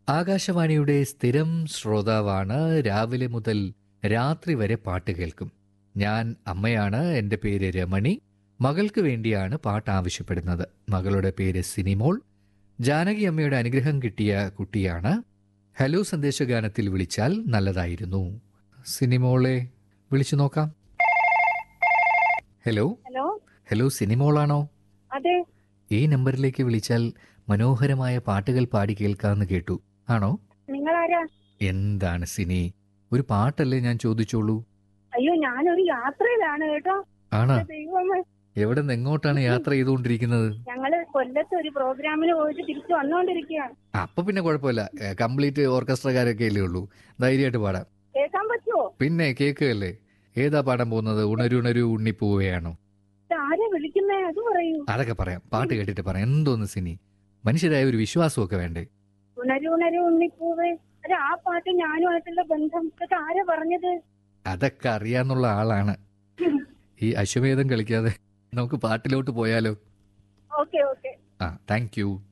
ആകാശവാണിയുടെ സ്ഥിരം ശ്രോതാവാണ് രാവിലെ മുതൽ രാത്രി വരെ പാട്ട് കേൾക്കും ഞാൻ അമ്മയാണ് എൻ്റെ പേര് രമണി മകൾക്ക് വേണ്ടിയാണ് പാട്ട് ആവശ്യപ്പെടുന്നത് മകളുടെ പേര് സിനിമോൾ ജാനകി അമ്മയുടെ അനുഗ്രഹം കിട്ടിയ കുട്ടിയാണ് ഹലോ സന്ദേശഗാനത്തിൽ വിളിച്ചാൽ നല്ലതായിരുന്നു സിനിമോളെ വിളിച്ചു നോക്കാം ഹലോ ഹലോ ഹലോ സിനിമോളാണോ അതെ ഈ നമ്പറിലേക്ക് വിളിച്ചാൽ മനോഹരമായ പാട്ടുകൾ പാടി കേൾക്കാമെന്ന് കേട്ടു ആണോ നിങ്ങളാരാ എന്താണ് സിനി ഒരു പാട്ടല്ലേ ഞാൻ ചോദിച്ചോളൂ അയ്യോ ഞാനൊരു യാത്രയിലാണ് കേട്ടോ ആണോ ദൈവമേ എവിടെ നിന്ന് എങ്ങോട്ടാണ് യാത്ര ചെയ്തുകൊണ്ടിരിക്കുന്നത് ഞങ്ങള് കൊല്ലത്ത് ഒരു പ്രോഗ്രാമിന് പോയിട്ട് തിരിച്ചു വന്നുകൊണ്ടിരിക്കുകയാണ് അപ്പൊ പിന്നെ കുഴപ്പമില്ല കംപ്ലീറ്റ് ഓർക്കസ്ട്രക്കാരൊക്കെ അല്ലേ ഉള്ളൂ ധൈര്യമായിട്ട് പാടാം കേൾക്കാൻ പറ്റുമോ പിന്നെ കേൾക്കുകയല്ലേ ഏതാ പാടാൻ പോകുന്നത് ഉണരുണരു ഉണ്ണിപ്പോവുകയാണോ ഇത് ആരാ വിളിക്കുന്നേ അത് പറയൂ അതൊക്കെ പറയാം പാട്ട് കേട്ടിട്ട് പറയാം എന്തോന്ന് സിനി മനുഷ്യരായ ഒരു വിശ്വാസമൊക്കെ വേണ്ടേ ഉണരു ഉണരു ഉണ്ണിപ്പൂവേ അത് ആ പാട്ട് ഞാനുമായിട്ടുള്ള ബന്ധം ഇതൊക്കെ ആരാ പറഞ്ഞത് അതൊക്കെ അറിയാന്നുള്ള ആളാണ് ഈ അശ്വമേധം കളിക്കാതെ നമുക്ക് പാട്ടിലോട്ട് പോയാലോ ഓക്കെ ഓക്കെ ആ താങ്ക് യു